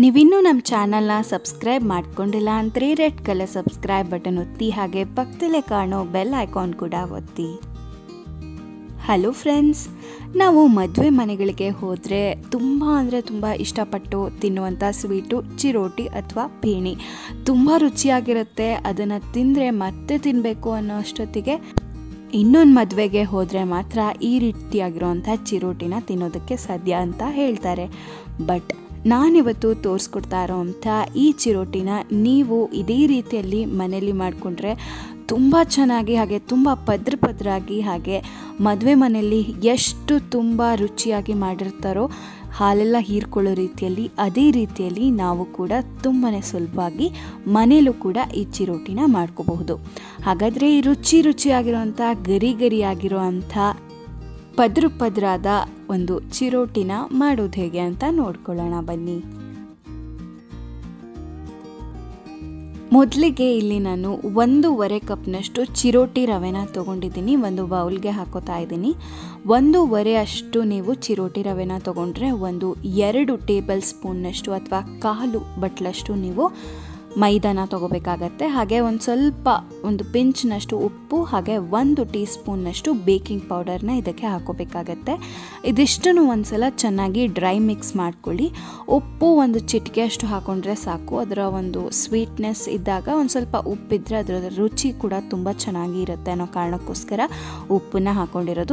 ನೀವಿನ್ನೂ ನಮ್ಮ ಚಾನಲ್ನ ಸಬ್ಸ್ಕ್ರೈಬ್ ಮಾಡ್ಕೊಂಡಿಲ್ಲ ಅಂದರೆ ರೆಡ್ ಕಲರ್ ಸಬ್ಸ್ಕ್ರೈಬ್ ಬಟನ್ ಒತ್ತಿ ಹಾಗೆ ಪಕ್ಕದಲ್ಲೇ ಕಾಣೋ ಬೆಲ್ ಐಕಾನ್ ಕೂಡ ಒತ್ತಿ ಹಲೋ ಫ್ರೆಂಡ್ಸ್ ನಾವು ಮದುವೆ ಮನೆಗಳಿಗೆ ಹೋದರೆ ತುಂಬ ಅಂದರೆ ತುಂಬ ಇಷ್ಟಪಟ್ಟು ತಿನ್ನುವಂಥ ಸ್ವೀಟು ಚಿರೋಟಿ ಅಥವಾ ಪೇಣಿ ತುಂಬ ರುಚಿಯಾಗಿರುತ್ತೆ ಅದನ್ನು ತಿಂದರೆ ಮತ್ತೆ ತಿನ್ನಬೇಕು ಅನ್ನೋ ಅಷ್ಟೊತ್ತಿಗೆ ಇನ್ನೊಂದು ಮದುವೆಗೆ ಹೋದರೆ ಮಾತ್ರ ಈ ರೀತಿಯಾಗಿರೋವಂಥ ಚಿರೋಟಿನ ತಿನ್ನೋದಕ್ಕೆ ಸಾಧ್ಯ ಅಂತ ಹೇಳ್ತಾರೆ ಬಟ್ ನಾನಿವತ್ತು ತೋರಿಸ್ಕೊಡ್ತಾ ಇರೋವಂಥ ಈ ಚಿರೋಟಿನ ನೀವು ಇದೇ ರೀತಿಯಲ್ಲಿ ಮನೇಲಿ ಮಾಡಿಕೊಂಡ್ರೆ ತುಂಬ ಚೆನ್ನಾಗಿ ಹಾಗೆ ತುಂಬ ಪದ್ರ ಪದ್ರಾಗಿ ಹಾಗೆ ಮದುವೆ ಮನೆಯಲ್ಲಿ ಎಷ್ಟು ತುಂಬ ರುಚಿಯಾಗಿ ಮಾಡಿರ್ತಾರೋ ಹಾಲೆಲ್ಲ ಹೀರ್ಕೊಳ್ಳೋ ರೀತಿಯಲ್ಲಿ ಅದೇ ರೀತಿಯಲ್ಲಿ ನಾವು ಕೂಡ ತುಂಬಾ ಸುಲಭವಾಗಿ ಮನೇಲೂ ಕೂಡ ಈ ಚಿರೋಟಿನ ಮಾಡ್ಕೋಬಹುದು ಹಾಗಾದರೆ ಈ ರುಚಿ ರುಚಿಯಾಗಿರೋವಂಥ ಗರಿ ಗರಿಯಾಗಿರೋವಂಥ ಪದ್ರ ಪದ್ರಾದ ಒಂದು ಚಿರೋಟಿನ ಮಾಡೋದು ಹೇಗೆ ಅಂತ ನೋಡ್ಕೊಳ್ಳೋಣ ಬನ್ನಿ ಮೊದಲಿಗೆ ಇಲ್ಲಿ ನಾನು ಒಂದೂವರೆ ಕಪ್ನಷ್ಟು ಚಿರೋಟಿ ರವೆನ ತೊಗೊಂಡಿದ್ದೀನಿ ಒಂದು ಬೌಲ್ಗೆ ಹಾಕೋತಾ ಇದ್ದೀನಿ ಒಂದೂವರೆ ಅಷ್ಟು ನೀವು ಚಿರೋಟಿ ರವೆನ ತೊಗೊಂಡ್ರೆ ಒಂದು ಎರಡು ಟೇಬಲ್ ಸ್ಪೂನ್ನಷ್ಟು ಅಥವಾ ಕಾಲು ಬಟ್ಲಷ್ಟು ನೀವು ಮೈದಾನ ತೊಗೋಬೇಕಾಗತ್ತೆ ಹಾಗೆ ಒಂದು ಸ್ವಲ್ಪ ಒಂದು ಪಿಂಚ್ನಷ್ಟು ಉಪ್ಪು ಹಾಗೆ ಒಂದು ಟೀ ಸ್ಪೂನ್ನಷ್ಟು ಬೇಕಿಂಗ್ ಪೌಡರ್ನ ಇದಕ್ಕೆ ಹಾಕೋಬೇಕಾಗತ್ತೆ ಇದಿಷ್ಟನ್ನು ಒಂದು ಸಲ ಚೆನ್ನಾಗಿ ಡ್ರೈ ಮಿಕ್ಸ್ ಮಾಡ್ಕೊಳ್ಳಿ ಉಪ್ಪು ಒಂದು ಚಿಟಿಕೆ ಅಷ್ಟು ಹಾಕೊಂಡ್ರೆ ಸಾಕು ಅದರ ಒಂದು ಸ್ವೀಟ್ನೆಸ್ ಇದ್ದಾಗ ಒಂದು ಸ್ವಲ್ಪ ಉಪ್ಪಿದ್ರೆ ಅದರ ರುಚಿ ಕೂಡ ತುಂಬ ಚೆನ್ನಾಗಿ ಇರುತ್ತೆ ಅನ್ನೋ ಕಾರಣಕ್ಕೋಸ್ಕರ ಉಪ್ಪನ್ನ ಹಾಕೊಂಡಿರೋದು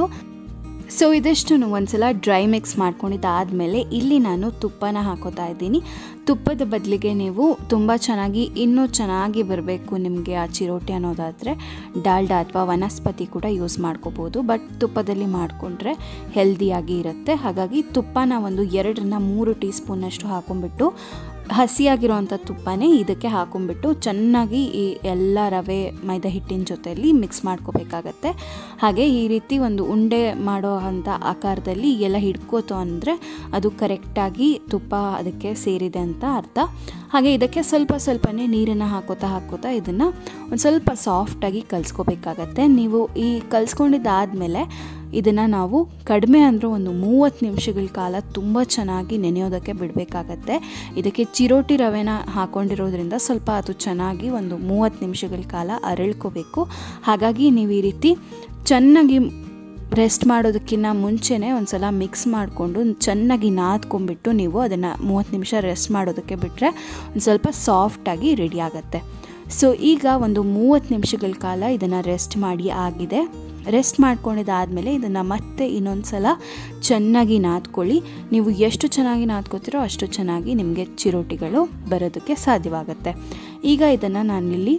ಸೊ ಇದಿಷ್ಟನ್ನು ಒಂದ್ಸಲ ಡ್ರೈ ಮಿಕ್ಸ್ ಮಾಡ್ಕೊಂಡಿದ್ದಾದಮೇಲೆ ಇಲ್ಲಿ ನಾನು ತುಪ್ಪನ ಹಾಕೋತಾ ಇದ್ದೀನಿ ತುಪ್ಪದ ಬದಲಿಗೆ ನೀವು ತುಂಬ ಚೆನ್ನಾಗಿ ಇನ್ನೂ ಚೆನ್ನಾಗಿ ಬರಬೇಕು ನಿಮಗೆ ಆ ಚಿರೋಟಿ ಅನ್ನೋದಾದರೆ ಡಾಲ್ಡಾ ಅಥವಾ ವನಸ್ಪತಿ ಕೂಡ ಯೂಸ್ ಮಾಡ್ಕೋಬೋದು ಬಟ್ ತುಪ್ಪದಲ್ಲಿ ಮಾಡಿಕೊಂಡ್ರೆ ಹೆಲ್ದಿಯಾಗಿ ಇರುತ್ತೆ ಹಾಗಾಗಿ ತುಪ್ಪನ ಒಂದು ಎರಡರಿಂದ ಮೂರು ಟೀ ಸ್ಪೂನಷ್ಟು ಹಾಕೊಂಡ್ಬಿಟ್ಟು ಹಸಿಯಾಗಿರೋವಂಥ ತುಪ್ಪನೇ ಇದಕ್ಕೆ ಹಾಕೊಂಡ್ಬಿಟ್ಟು ಚೆನ್ನಾಗಿ ಈ ಎಲ್ಲ ರವೆ ಮೈದಾ ಹಿಟ್ಟಿನ ಜೊತೆಯಲ್ಲಿ ಮಿಕ್ಸ್ ಮಾಡ್ಕೋಬೇಕಾಗತ್ತೆ ಹಾಗೆ ಈ ರೀತಿ ಒಂದು ಉಂಡೆ ಮಾಡೋ ಅಂಥ ಆಕಾರದಲ್ಲಿ ಎಲ್ಲ ಹಿಡ್ಕೋತು ಅಂದರೆ ಅದು ಕರೆಕ್ಟಾಗಿ ತುಪ್ಪ ಅದಕ್ಕೆ ಸೇರಿದೆ ಅಂತ ಅರ್ಥ ಹಾಗೆ ಇದಕ್ಕೆ ಸ್ವಲ್ಪ ಸ್ವಲ್ಪನೇ ನೀರನ್ನು ಹಾಕೋತಾ ಹಾಕೋತಾ ಇದನ್ನು ಒಂದು ಸ್ವಲ್ಪ ಸಾಫ್ಟಾಗಿ ಕಲಿಸ್ಕೋಬೇಕಾಗತ್ತೆ ನೀವು ಈ ಕಲಿಸ್ಕೊಂಡಿದ್ದಾದಮೇಲೆ ಇದನ್ನು ನಾವು ಕಡಿಮೆ ಅಂದರೂ ಒಂದು ಮೂವತ್ತು ನಿಮಿಷಗಳ ಕಾಲ ತುಂಬ ಚೆನ್ನಾಗಿ ನೆನೆಯೋದಕ್ಕೆ ಬಿಡಬೇಕಾಗತ್ತೆ ಇದಕ್ಕೆ ಚಿರೋಟಿ ರವೆನ ಹಾಕೊಂಡಿರೋದ್ರಿಂದ ಸ್ವಲ್ಪ ಅದು ಚೆನ್ನಾಗಿ ಒಂದು ಮೂವತ್ತು ನಿಮಿಷಗಳ ಕಾಲ ಅರಳ್ಕೋಬೇಕು ಹಾಗಾಗಿ ನೀವು ಈ ರೀತಿ ಚೆನ್ನಾಗಿ ರೆಸ್ಟ್ ಮಾಡೋದಕ್ಕಿಂತ ಮುಂಚೆನೇ ಒಂದು ಸಲ ಮಿಕ್ಸ್ ಮಾಡಿಕೊಂಡು ಚೆನ್ನಾಗಿ ನಾದ್ಕೊಂಡ್ಬಿಟ್ಟು ನೀವು ಅದನ್ನು ಮೂವತ್ತು ನಿಮಿಷ ರೆಸ್ಟ್ ಮಾಡೋದಕ್ಕೆ ಬಿಟ್ಟರೆ ಒಂದು ಸ್ವಲ್ಪ ಸಾಫ್ಟಾಗಿ ರೆಡಿ ಆಗುತ್ತೆ ಸೊ ಈಗ ಒಂದು ಮೂವತ್ತು ನಿಮಿಷಗಳ ಕಾಲ ಇದನ್ನು ರೆಸ್ಟ್ ಮಾಡಿ ಆಗಿದೆ ರೆಸ್ಟ್ ಮಾಡ್ಕೊಂಡಿದ್ದಾದಮೇಲೆ ಇದನ್ನು ಮತ್ತೆ ಇನ್ನೊಂದು ಸಲ ಚೆನ್ನಾಗಿ ನಾದ್ಕೊಳ್ಳಿ ನೀವು ಎಷ್ಟು ಚೆನ್ನಾಗಿ ನಾದ್ಕೋತೀರೋ ಅಷ್ಟು ಚೆನ್ನಾಗಿ ನಿಮಗೆ ಚಿರೋಟಿಗಳು ಬರೋದಕ್ಕೆ ಸಾಧ್ಯವಾಗುತ್ತೆ ಈಗ ಇದನ್ನು ನಾನಿಲ್ಲಿ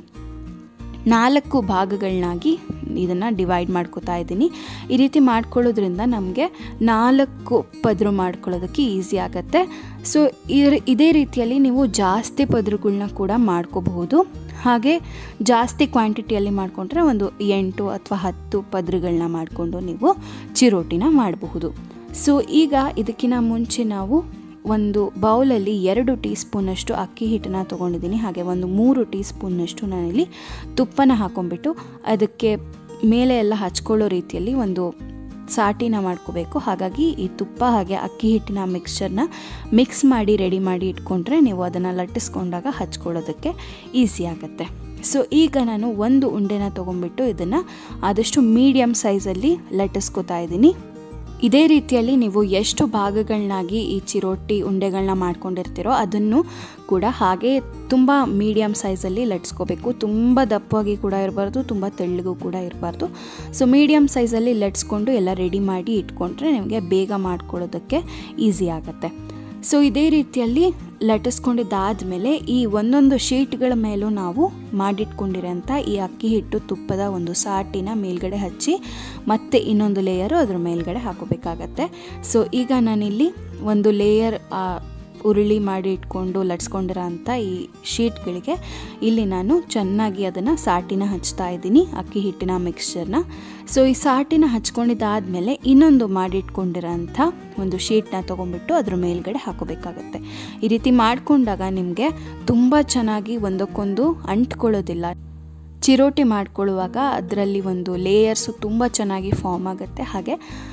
ನಾಲ್ಕು ಭಾಗಗಳನ್ನಾಗಿ ಇದನ್ನು ಡಿವೈಡ್ ಮಾಡ್ಕೋತಾ ಇದ್ದೀನಿ ಈ ರೀತಿ ಮಾಡ್ಕೊಳ್ಳೋದ್ರಿಂದ ನಮಗೆ ನಾಲ್ಕು ಪದರು ಮಾಡ್ಕೊಳ್ಳೋದಕ್ಕೆ ಈಸಿ ಆಗುತ್ತೆ ಸೊ ಇದೇ ರೀತಿಯಲ್ಲಿ ನೀವು ಜಾಸ್ತಿ ಪದರುಗಳನ್ನ ಕೂಡ ಮಾಡ್ಕೋಬಹುದು ಹಾಗೆ ಜಾಸ್ತಿ ಕ್ವಾಂಟಿಟಿಯಲ್ಲಿ ಮಾಡಿಕೊಂಡ್ರೆ ಒಂದು ಎಂಟು ಅಥವಾ ಹತ್ತು ಪದರುಗಳನ್ನ ಮಾಡಿಕೊಂಡು ನೀವು ಚಿರೋಟಿನ ಮಾಡಬಹುದು ಸೊ ಈಗ ಇದಕ್ಕಿಂತ ಮುಂಚೆ ನಾವು ಒಂದು ಬೌಲಲ್ಲಿ ಎರಡು ಟೀ ಸ್ಪೂನಷ್ಟು ಅಕ್ಕಿ ಹಿಟ್ಟನ್ನ ತೊಗೊಂಡಿದ್ದೀನಿ ಹಾಗೆ ಒಂದು ಮೂರು ಟೀ ಸ್ಪೂನ್ನಷ್ಟು ನಾನಿಲ್ಲಿ ತುಪ್ಪನ ಹಾಕೊಂಡ್ಬಿಟ್ಟು ಅದಕ್ಕೆ ಮೇಲೆ ಎಲ್ಲ ಹಚ್ಕೊಳ್ಳೋ ರೀತಿಯಲ್ಲಿ ಒಂದು ಸಾಟಿನ ಮಾಡ್ಕೋಬೇಕು ಹಾಗಾಗಿ ಈ ತುಪ್ಪ ಹಾಗೆ ಅಕ್ಕಿ ಹಿಟ್ಟಿನ ಮಿಕ್ಸ್ಚರ್ನ ಮಿಕ್ಸ್ ಮಾಡಿ ರೆಡಿ ಮಾಡಿ ಇಟ್ಕೊಂಡ್ರೆ ನೀವು ಅದನ್ನು ಲಟ್ಟಿಸ್ಕೊಂಡಾಗ ಹಚ್ಕೊಳ್ಳೋದಕ್ಕೆ ಈಸಿ ಆಗುತ್ತೆ ಸೊ ಈಗ ನಾನು ಒಂದು ಉಂಡೆನ ತೊಗೊಂಡ್ಬಿಟ್ಟು ಇದನ್ನು ಆದಷ್ಟು ಮೀಡಿಯಮ್ ಸೈಜಲ್ಲಿ ಲಟ್ಟಿಸ್ಕೊತಾ ಇದ್ದೀನಿ ಇದೇ ರೀತಿಯಲ್ಲಿ ನೀವು ಎಷ್ಟು ಭಾಗಗಳನ್ನಾಗಿ ಈ ಚಿರೋಟಿ ಉಂಡೆಗಳನ್ನ ಮಾಡ್ಕೊಂಡಿರ್ತೀರೋ ಅದನ್ನು ಕೂಡ ಹಾಗೆ ತುಂಬ ಮೀಡಿಯಮ್ ಸೈಜಲ್ಲಿ ಲಟ್ಸ್ಕೋಬೇಕು ತುಂಬ ದಪ್ಪವಾಗಿ ಕೂಡ ಇರಬಾರ್ದು ತುಂಬ ತೆಳ್ಳಗೂ ಕೂಡ ಇರಬಾರ್ದು ಸೊ ಮೀಡಿಯಮ್ ಸೈಜಲ್ಲಿ ಲಟ್ಸ್ಕೊಂಡು ಎಲ್ಲ ರೆಡಿ ಮಾಡಿ ಇಟ್ಕೊಂಡ್ರೆ ನಿಮಗೆ ಬೇಗ ಮಾಡ್ಕೊಳ್ಳೋದಕ್ಕೆ ಈಸಿ ಆಗುತ್ತೆ ಸೊ ಇದೇ ರೀತಿಯಲ್ಲಿ ಲಟ್ಟಿಸ್ಕೊಂಡಿದ್ದಾದಮೇಲೆ ಈ ಒಂದೊಂದು ಶೀಟ್ಗಳ ಮೇಲೂ ನಾವು ಮಾಡಿಟ್ಕೊಂಡಿರೋಂಥ ಈ ಅಕ್ಕಿ ಹಿಟ್ಟು ತುಪ್ಪದ ಒಂದು ಸಾಟಿನ ಮೇಲ್ಗಡೆ ಹಚ್ಚಿ ಮತ್ತೆ ಇನ್ನೊಂದು ಲೇಯರು ಅದ್ರ ಮೇಲ್ಗಡೆ ಹಾಕೋಬೇಕಾಗತ್ತೆ ಸೊ ಈಗ ನಾನಿಲ್ಲಿ ಒಂದು ಲೇಯರ್ ಉರುಳಿ ಮಾಡಿ ಇಟ್ಕೊಂಡು ಲಟ್ಸ್ಕೊಂಡಿರೋ ಅಂಥ ಈ ಶೀಟ್ಗಳಿಗೆ ಇಲ್ಲಿ ನಾನು ಚೆನ್ನಾಗಿ ಅದನ್ನು ಸಾಟಿನ ಹಚ್ತಾ ಇದ್ದೀನಿ ಅಕ್ಕಿ ಹಿಟ್ಟಿನ ಮಿಕ್ಸ್ಚರ್ನ ಸೊ ಈ ಸಾಟಿನ ಹಚ್ಕೊಂಡಿದ್ದಾದಮೇಲೆ ಇನ್ನೊಂದು ಮಾಡಿಟ್ಕೊಂಡಿರೋಂಥ ಒಂದು ಶೀಟ್ನ ತೊಗೊಂಡ್ಬಿಟ್ಟು ಅದ್ರ ಮೇಲ್ಗಡೆ ಹಾಕೋಬೇಕಾಗತ್ತೆ ಈ ರೀತಿ ಮಾಡಿಕೊಂಡಾಗ ನಿಮಗೆ ತುಂಬ ಚೆನ್ನಾಗಿ ಒಂದಕ್ಕೊಂದು ಅಂಟ್ಕೊಳ್ಳೋದಿಲ್ಲ ಚಿರೋಟಿ ಮಾಡ್ಕೊಳ್ಳುವಾಗ ಅದರಲ್ಲಿ ಒಂದು ಲೇಯರ್ಸು ತುಂಬ ಚೆನ್ನಾಗಿ ಫಾರ್ಮ್ ಆಗುತ್ತೆ ಹಾಗೆ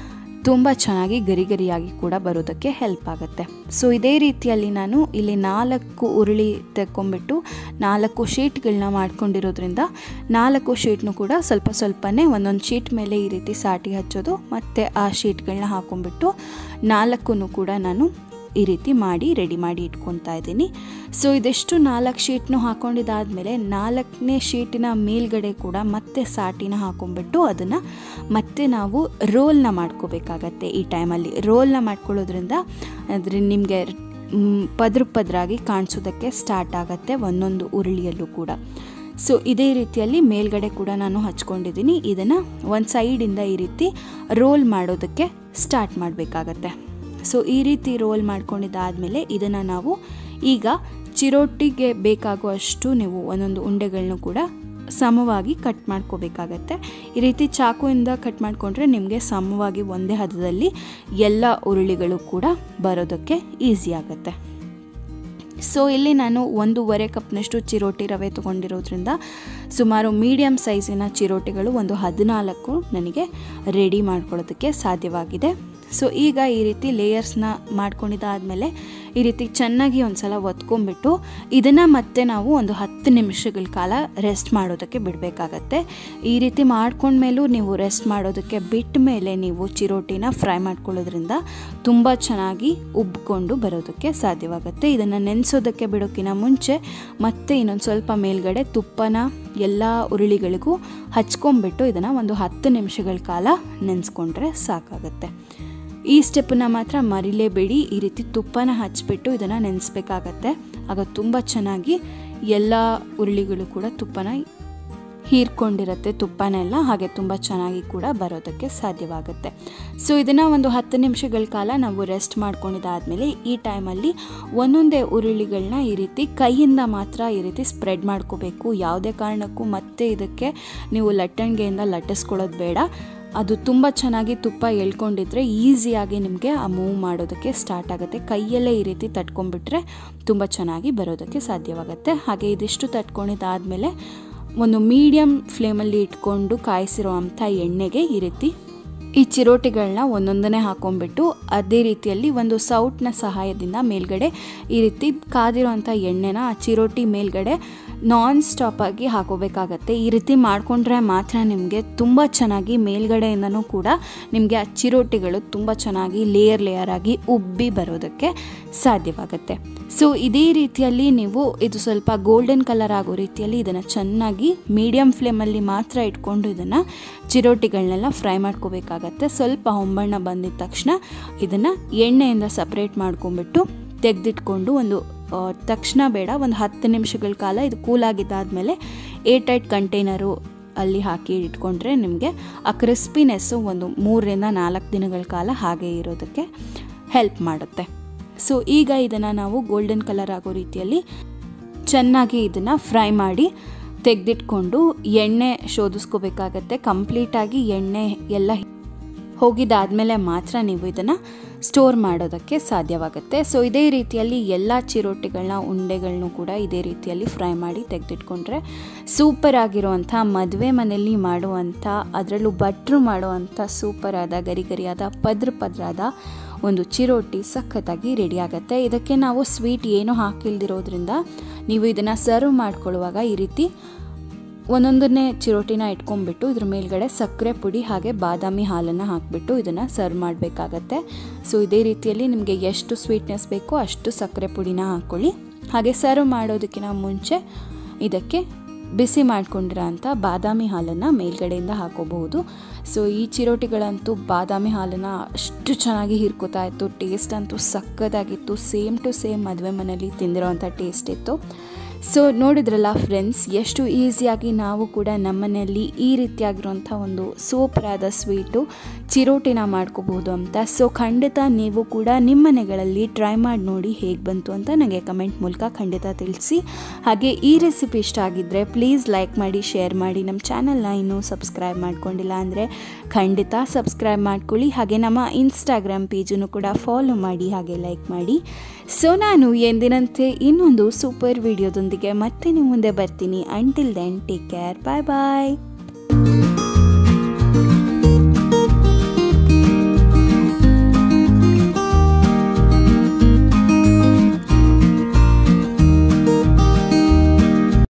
ತುಂಬ ಚೆನ್ನಾಗಿ ಗರಿ ಗರಿಯಾಗಿ ಕೂಡ ಬರೋದಕ್ಕೆ ಹೆಲ್ಪ್ ಆಗುತ್ತೆ ಸೊ ಇದೇ ರೀತಿಯಲ್ಲಿ ನಾನು ಇಲ್ಲಿ ನಾಲ್ಕು ಉರುಳಿ ತೆಕ್ಕೊಂಬಿಟ್ಟು ನಾಲ್ಕು ಶೀಟ್ಗಳನ್ನ ಮಾಡ್ಕೊಂಡಿರೋದ್ರಿಂದ ನಾಲ್ಕು ಶೀಟ್ನು ಕೂಡ ಸ್ವಲ್ಪ ಸ್ವಲ್ಪನೇ ಒಂದೊಂದು ಶೀಟ್ ಮೇಲೆ ಈ ರೀತಿ ಸಾಟಿ ಹಚ್ಚೋದು ಮತ್ತು ಆ ಶೀಟ್ಗಳನ್ನ ಹಾಕೊಂಡ್ಬಿಟ್ಟು ನಾಲ್ಕು ಕೂಡ ನಾನು ಈ ರೀತಿ ಮಾಡಿ ರೆಡಿ ಮಾಡಿ ಇಟ್ಕೊತಾ ಇದ್ದೀನಿ ಸೊ ಇದೆಷ್ಟು ನಾಲ್ಕು ಶೀಟ್ನು ಹಾಕ್ಕೊಂಡಿದ್ದಾದಮೇಲೆ ನಾಲ್ಕನೇ ಶೀಟಿನ ಮೇಲ್ಗಡೆ ಕೂಡ ಮತ್ತೆ ಸಾಟಿನ ಹಾಕೊಂಡ್ಬಿಟ್ಟು ಅದನ್ನು ಮತ್ತೆ ನಾವು ರೋಲ್ನ ಮಾಡ್ಕೋಬೇಕಾಗತ್ತೆ ಈ ಟೈಮಲ್ಲಿ ರೋಲ್ನ ಮಾಡ್ಕೊಳ್ಳೋದ್ರಿಂದ ಅದ್ರ ನಿಮಗೆ ಪದ್ರ ಪದ್ರಾಗಿ ಕಾಣಿಸೋದಕ್ಕೆ ಸ್ಟಾರ್ಟ್ ಆಗುತ್ತೆ ಒಂದೊಂದು ಉರುಳಿಯಲ್ಲೂ ಕೂಡ ಸೊ ಇದೇ ರೀತಿಯಲ್ಲಿ ಮೇಲ್ಗಡೆ ಕೂಡ ನಾನು ಹಚ್ಕೊಂಡಿದ್ದೀನಿ ಇದನ್ನು ಒಂದು ಸೈಡಿಂದ ಈ ರೀತಿ ರೋಲ್ ಮಾಡೋದಕ್ಕೆ ಸ್ಟಾರ್ಟ್ ಮಾಡಬೇಕಾಗತ್ತೆ ಸೊ ಈ ರೀತಿ ರೋಲ್ ಮಾಡ್ಕೊಂಡಿದ್ದಾದಮೇಲೆ ಇದನ್ನು ನಾವು ಈಗ ಚಿರೋಟಿಗೆ ಬೇಕಾಗುವಷ್ಟು ನೀವು ಒಂದೊಂದು ಉಂಡೆಗಳನ್ನೂ ಕೂಡ ಸಮವಾಗಿ ಕಟ್ ಮಾಡ್ಕೋಬೇಕಾಗತ್ತೆ ಈ ರೀತಿ ಚಾಕುವಿಂದ ಕಟ್ ಮಾಡಿಕೊಂಡ್ರೆ ನಿಮಗೆ ಸಮವಾಗಿ ಒಂದೇ ಹದದಲ್ಲಿ ಎಲ್ಲ ಉರುಳಿಗಳು ಕೂಡ ಬರೋದಕ್ಕೆ ಈಸಿ ಆಗುತ್ತೆ ಸೊ ಇಲ್ಲಿ ನಾನು ಒಂದೂವರೆ ಕಪ್ನಷ್ಟು ಚಿರೋಟಿ ರವೆ ತೊಗೊಂಡಿರೋದ್ರಿಂದ ಸುಮಾರು ಮೀಡಿಯಮ್ ಸೈಜಿನ ಚಿರೋಟಿಗಳು ಒಂದು ಹದಿನಾಲ್ಕು ನನಗೆ ರೆಡಿ ಮಾಡ್ಕೊಳ್ಳೋದಕ್ಕೆ ಸಾಧ್ಯವಾಗಿದೆ ಸೊ ಈಗ ಈ ರೀತಿ ಲೇಯರ್ಸ್ನ ಮಾಡ್ಕೊಂಡಿದ್ದಾದಮೇಲೆ ಈ ರೀತಿ ಚೆನ್ನಾಗಿ ಒಂದು ಸಲ ಒತ್ಕೊಂಡ್ಬಿಟ್ಟು ಇದನ್ನು ಮತ್ತೆ ನಾವು ಒಂದು ಹತ್ತು ನಿಮಿಷಗಳ ಕಾಲ ರೆಸ್ಟ್ ಮಾಡೋದಕ್ಕೆ ಬಿಡಬೇಕಾಗತ್ತೆ ಈ ರೀತಿ ಮಾಡ್ಕೊಂಡ್ಮೇಲೂ ನೀವು ರೆಸ್ಟ್ ಮಾಡೋದಕ್ಕೆ ಬಿಟ್ಟ ಮೇಲೆ ನೀವು ಚಿರೋಟಿನ ಫ್ರೈ ಮಾಡ್ಕೊಳ್ಳೋದ್ರಿಂದ ತುಂಬ ಚೆನ್ನಾಗಿ ಉಬ್ಕೊಂಡು ಬರೋದಕ್ಕೆ ಸಾಧ್ಯವಾಗುತ್ತೆ ಇದನ್ನು ನೆನೆಸೋದಕ್ಕೆ ಬಿಡೋಕ್ಕಿಂತ ಮುಂಚೆ ಮತ್ತೆ ಇನ್ನೊಂದು ಸ್ವಲ್ಪ ಮೇಲ್ಗಡೆ ತುಪ್ಪನ ಎಲ್ಲ ಉರುಳಿಗಳಿಗೂ ಹಚ್ಕೊಂಡ್ಬಿಟ್ಟು ಇದನ್ನು ಒಂದು ಹತ್ತು ನಿಮಿಷಗಳ ಕಾಲ ನೆನೆಸ್ಕೊಂಡ್ರೆ ಸಾಕಾಗುತ್ತೆ ಈ ಸ್ಟೆಪ್ಪನ್ನ ಮಾತ್ರ ಮರಿಲೇಬೇಡಿ ಈ ರೀತಿ ತುಪ್ಪನ ಹಚ್ಬಿಟ್ಟು ಇದನ್ನು ನೆನೆಸ್ಬೇಕಾಗತ್ತೆ ಆಗ ತುಂಬ ಚೆನ್ನಾಗಿ ಎಲ್ಲ ಉರುಳಿಗಳು ಕೂಡ ತುಪ್ಪನ ಹೀರ್ಕೊಂಡಿರುತ್ತೆ ತುಪ್ಪನೆಲ್ಲ ಹಾಗೆ ತುಂಬ ಚೆನ್ನಾಗಿ ಕೂಡ ಬರೋದಕ್ಕೆ ಸಾಧ್ಯವಾಗುತ್ತೆ ಸೊ ಇದನ್ನು ಒಂದು ಹತ್ತು ನಿಮಿಷಗಳ ಕಾಲ ನಾವು ರೆಸ್ಟ್ ಮಾಡ್ಕೊಂಡಿದ್ದಾದಮೇಲೆ ಈ ಟೈಮಲ್ಲಿ ಒಂದೊಂದೇ ಉರುಳಿಗಳನ್ನ ಈ ರೀತಿ ಕೈಯಿಂದ ಮಾತ್ರ ಈ ರೀತಿ ಸ್ಪ್ರೆಡ್ ಮಾಡ್ಕೋಬೇಕು ಯಾವುದೇ ಕಾರಣಕ್ಕೂ ಮತ್ತೆ ಇದಕ್ಕೆ ನೀವು ಲಟ್ಟಣಿಗೆಯಿಂದ ಲಟ್ಟಿಸ್ಕೊಳ್ಳೋದು ಬೇಡ ಅದು ತುಂಬ ಚೆನ್ನಾಗಿ ತುಪ್ಪ ಎಳ್ಕೊಂಡಿದ್ರೆ ಈಸಿಯಾಗಿ ನಿಮಗೆ ಆ ಮೂವ್ ಮಾಡೋದಕ್ಕೆ ಸ್ಟಾರ್ಟ್ ಆಗುತ್ತೆ ಕೈಯಲ್ಲೇ ಈ ರೀತಿ ತಟ್ಕೊಂಡ್ಬಿಟ್ರೆ ತುಂಬ ಚೆನ್ನಾಗಿ ಬರೋದಕ್ಕೆ ಸಾಧ್ಯವಾಗುತ್ತೆ ಹಾಗೆ ಇದಿಷ್ಟು ತಟ್ಕೊಂಡಿದ್ದಾದಮೇಲೆ ಒಂದು ಮೀಡಿಯಮ್ ಫ್ಲೇಮಲ್ಲಿ ಇಟ್ಕೊಂಡು ಕಾಯಿಸಿರೋ ಅಂಥ ಎಣ್ಣೆಗೆ ಈ ರೀತಿ ಈ ಚಿರೋಟಿಗಳನ್ನ ಒಂದೊಂದನೇ ಹಾಕೊಂಡ್ಬಿಟ್ಟು ಅದೇ ರೀತಿಯಲ್ಲಿ ಒಂದು ಸೌಟ್ನ ಸಹಾಯದಿಂದ ಮೇಲ್ಗಡೆ ಈ ರೀತಿ ಕಾದಿರೋಂಥ ಎಣ್ಣೆನ ಆ ಚಿರೋಟಿ ಮೇಲ್ಗಡೆ ನಾನ್ ಸ್ಟಾಪಾಗಿ ಹಾಕೋಬೇಕಾಗತ್ತೆ ಈ ರೀತಿ ಮಾಡಿಕೊಂಡ್ರೆ ಮಾತ್ರ ನಿಮಗೆ ತುಂಬ ಚೆನ್ನಾಗಿ ಮೇಲ್ಗಡೆಯಿಂದನೂ ಕೂಡ ನಿಮಗೆ ಆ ಚಿರೋಟಿಗಳು ತುಂಬ ಚೆನ್ನಾಗಿ ಲೇಯರ್ ಲೇಯರ್ ಆಗಿ ಉಬ್ಬಿ ಬರೋದಕ್ಕೆ ಸಾಧ್ಯವಾಗುತ್ತೆ ಸೊ ಇದೇ ರೀತಿಯಲ್ಲಿ ನೀವು ಇದು ಸ್ವಲ್ಪ ಗೋಲ್ಡನ್ ಕಲರ್ ಆಗೋ ರೀತಿಯಲ್ಲಿ ಇದನ್ನು ಚೆನ್ನಾಗಿ ಮೀಡಿಯಮ್ ಫ್ಲೇಮಲ್ಲಿ ಮಾತ್ರ ಇಟ್ಕೊಂಡು ಇದನ್ನು ಚಿರೋಟಿಗಳನ್ನೆಲ್ಲ ಫ್ರೈ ಮಾಡ್ಕೋಬೇಕಾಗತ್ತೆ ಸ್ವಲ್ಪ ಹೊಂಬಣ್ಣ ಬಂದಿದ ತಕ್ಷಣ ಇದನ್ನು ಎಣ್ಣೆಯಿಂದ ಸಪ್ರೇಟ್ ಮಾಡ್ಕೊಂಬಿಟ್ಟು ತೆಗೆದಿಟ್ಕೊಂಡು ಒಂದು ತಕ್ಷಣ ಬೇಡ ಒಂದು ಹತ್ತು ನಿಮಿಷಗಳ ಕಾಲ ಇದು ಕೂಲಾಗಿದ್ದಾದಮೇಲೆ ಏರ್ ಟೈಟ್ ಕಂಟೈನರು ಅಲ್ಲಿ ಹಾಕಿ ಇಟ್ಕೊಂಡ್ರೆ ನಿಮಗೆ ಆ ಕ್ರಿಸ್ಪಿನೆಸ್ಸು ಒಂದು ಮೂರರಿಂದ ನಾಲ್ಕು ದಿನಗಳ ಕಾಲ ಹಾಗೆ ಇರೋದಕ್ಕೆ ಹೆಲ್ಪ್ ಮಾಡುತ್ತೆ ಸೊ ಈಗ ಇದನ್ನು ನಾವು ಗೋಲ್ಡನ್ ಕಲರ್ ಆಗೋ ರೀತಿಯಲ್ಲಿ ಚೆನ್ನಾಗಿ ಇದನ್ನು ಫ್ರೈ ಮಾಡಿ ತೆಗೆದಿಟ್ಕೊಂಡು ಎಣ್ಣೆ ಶೋಧಿಸ್ಕೋಬೇಕಾಗತ್ತೆ ಕಂಪ್ಲೀಟಾಗಿ ಎಣ್ಣೆ ಎಲ್ಲ ಹೋಗಿದ್ದಾದಮೇಲೆ ಮಾತ್ರ ನೀವು ಇದನ್ನು ಸ್ಟೋರ್ ಮಾಡೋದಕ್ಕೆ ಸಾಧ್ಯವಾಗುತ್ತೆ ಸೊ ಇದೇ ರೀತಿಯಲ್ಲಿ ಎಲ್ಲ ಚಿರೋಟಿಗಳನ್ನ ಉಂಡೆಗಳನ್ನೂ ಕೂಡ ಇದೇ ರೀತಿಯಲ್ಲಿ ಫ್ರೈ ಮಾಡಿ ತೆಗೆದಿಟ್ಕೊಂಡ್ರೆ ಸೂಪರ್ ಆಗಿರುವಂಥ ಮದುವೆ ಮನೆಯಲ್ಲಿ ಮಾಡುವಂಥ ಅದರಲ್ಲೂ ಭಟ್ರು ಮಾಡುವಂಥ ಸೂಪರಾದ ಗರಿ ಗರಿಯಾದ ಪದ್ರ ಪದ್ರಾದ ಒಂದು ಚಿರೋಟಿ ಸಖತ್ತಾಗಿ ರೆಡಿ ಆಗುತ್ತೆ ಇದಕ್ಕೆ ನಾವು ಸ್ವೀಟ್ ಏನೂ ಹಾಕಿಲ್ದಿರೋದ್ರಿಂದ ನೀವು ಇದನ್ನು ಸರ್ವ್ ಮಾಡ್ಕೊಳ್ಳುವಾಗ ಈ ರೀತಿ ಒಂದೊಂದನ್ನೇ ಚಿರೋಟಿನ ಇಟ್ಕೊಂಡ್ಬಿಟ್ಟು ಇದ್ರ ಮೇಲ್ಗಡೆ ಸಕ್ಕರೆ ಪುಡಿ ಹಾಗೆ ಬಾದಾಮಿ ಹಾಲನ್ನು ಹಾಕಿಬಿಟ್ಟು ಇದನ್ನು ಸರ್ವ್ ಮಾಡಬೇಕಾಗತ್ತೆ ಸೊ ಇದೇ ರೀತಿಯಲ್ಲಿ ನಿಮಗೆ ಎಷ್ಟು ಸ್ವೀಟ್ನೆಸ್ ಬೇಕೋ ಅಷ್ಟು ಸಕ್ಕರೆ ಪುಡಿನ ಹಾಕ್ಕೊಳ್ಳಿ ಹಾಗೆ ಸರ್ವ್ ಮಾಡೋದಕ್ಕಿಂತ ಮುಂಚೆ ಇದಕ್ಕೆ ಬಿಸಿ ಮಾಡ್ಕೊಂಡಿರೋ ಅಂಥ ಬಾದಾಮಿ ಹಾಲನ್ನು ಮೇಲ್ಗಡೆಯಿಂದ ಹಾಕೋಬಹುದು ಸೊ ಈ ಚಿರೋಟಿಗಳಂತೂ ಬಾದಾಮಿ ಹಾಲನ್ನು ಅಷ್ಟು ಚೆನ್ನಾಗಿ ಹೀರ್ಕೋತಾ ಇತ್ತು ಟೇಸ್ಟ್ ಅಂತೂ ಸಕ್ಕತ್ತಾಗಿತ್ತು ಸೇಮ್ ಟು ಸೇಮ್ ಮದುವೆ ಮನೇಲಿ ತಿಂದಿರೋವಂಥ ಟೇಸ್ಟ್ ಇತ್ತು ಸೊ ನೋಡಿದ್ರಲ್ಲ ಫ್ರೆಂಡ್ಸ್ ಎಷ್ಟು ಈಸಿಯಾಗಿ ನಾವು ಕೂಡ ನಮ್ಮನೆಯಲ್ಲಿ ಈ ರೀತಿಯಾಗಿರುವಂಥ ಒಂದು ಸೂಪರಾದ ಸ್ವೀಟು ಚಿರೋಟಿನ ಮಾಡ್ಕೋಬೋದು ಅಂತ ಸೊ ಖಂಡಿತ ನೀವು ಕೂಡ ನಿಮ್ಮ ಮನೆಗಳಲ್ಲಿ ಟ್ರೈ ಮಾಡಿ ನೋಡಿ ಹೇಗೆ ಬಂತು ಅಂತ ನನಗೆ ಕಮೆಂಟ್ ಮೂಲಕ ಖಂಡಿತ ತಿಳಿಸಿ ಹಾಗೆ ಈ ರೆಸಿಪಿ ಇಷ್ಟ ಆಗಿದ್ದರೆ ಪ್ಲೀಸ್ ಲೈಕ್ ಮಾಡಿ ಶೇರ್ ಮಾಡಿ ನಮ್ಮ ಚಾನಲ್ನ ಇನ್ನೂ ಸಬ್ಸ್ಕ್ರೈಬ್ ಮಾಡ್ಕೊಂಡಿಲ್ಲ ಅಂದರೆ ಖಂಡಿತ ಸಬ್ಸ್ಕ್ರೈಬ್ ಮಾಡ್ಕೊಳ್ಳಿ ಹಾಗೆ ನಮ್ಮ ಇನ್ಸ್ಟಾಗ್ರಾಮ್ ಪೇಜನ್ನು ಕೂಡ ಫಾಲೋ ಮಾಡಿ ಹಾಗೆ ಲೈಕ್ ಮಾಡಿ ಸೊ ನಾನು ಎಂದಿನಂತೆ ಇನ್ನೊಂದು ಸೂಪರ್ ವಿಡಿಯೋದೊಂದಿಗೆ ಮತ್ತೆ ನಿಮ್ಮ ಮುಂದೆ ಬರ್ತೀನಿ until then take care bye ಬಾಯ್